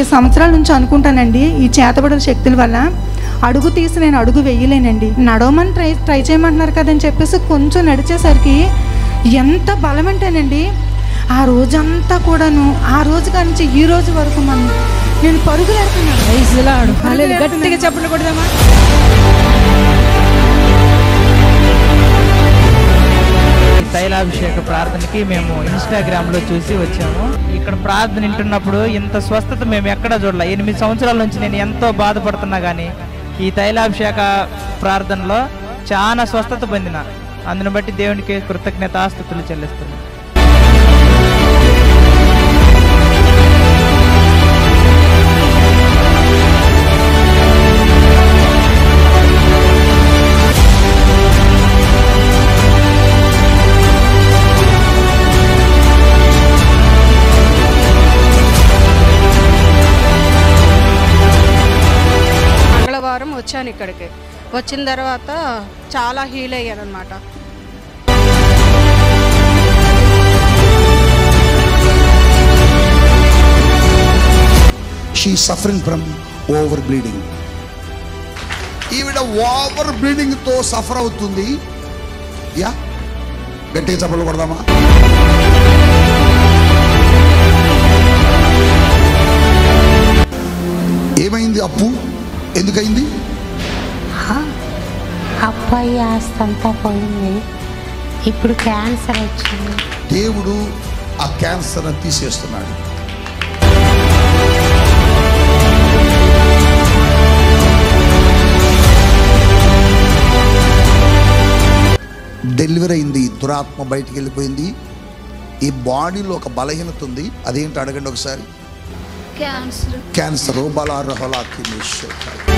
సంవత్సరాల నుంచి అనుకుంటానండి ఈ చేతబడుల శక్తుల వల్ల అడుగు తీసి నేను అడుగు వేయలేనండి నడవమని ట్రై ట్రై చేయమంటున్నారు కదని చెప్పేసి కొంచెం నడిచేసరికి ఎంత బలం అంటేనండి ఆ రోజంతా కూడాను ఆ రోజు కాడి నుంచి ఈ రోజు వరకు మనం నేను పరుగులు వెళ్తున్నాను ప్రైజ్ లార్డ్. హల్లెలూయా. గట్టిగా చప్పట్లు కొడదామా ఈ తైలాభిషేక ప్రార్థనకి మేము ఇన్స్టాగ్రామ్ లో చూసి వచ్చాము ఇక్కడ ప్రార్థన వింటున్నప్పుడు ఇంత స్వస్థత మేము ఎక్కడా చూడలే ఎనిమిది సంవత్సరాల నుంచి నేను ఎంతో బాధపడుతున్నా కానీ ఈ తైలాభిషేక ప్రార్థనలో చాలా స్వస్థత పొందిన అందుని బట్టి దేవునికి కృతజ్ఞతాస్థుతులు చెల్లిస్తున్నాను మంగళవారం వచ్చాను ఇక్కడికి వచ్చిన తర్వాత చాలా హీల్ అయ్యాను అనమాట she suffering from over bleeding ఈవిడ ఓవర్ బ్లీడింగ్ తో సఫర్ అవుతుంది యా గట్టిగా చప్పలు కొడదామా ఏమైంది అప్పు ఎందుకైంది అబ్బాయి ఆస్తి అంతా పోయింది ఇప్పుడు క్యాన్సర్ వచ్చింది దేవుడు ఆ క్యాన్సర్ తీసేస్తున్నాడు డెలివరీ అయింది దురాత్మ బయటికి వెళ్ళిపోయింది ఈ బాడీలో ఒక బలహీనత ఉంది అదేంటి అడగండి ఒకసారి క్యాన్సర్ క్యాన్సర్ బలారహలాకి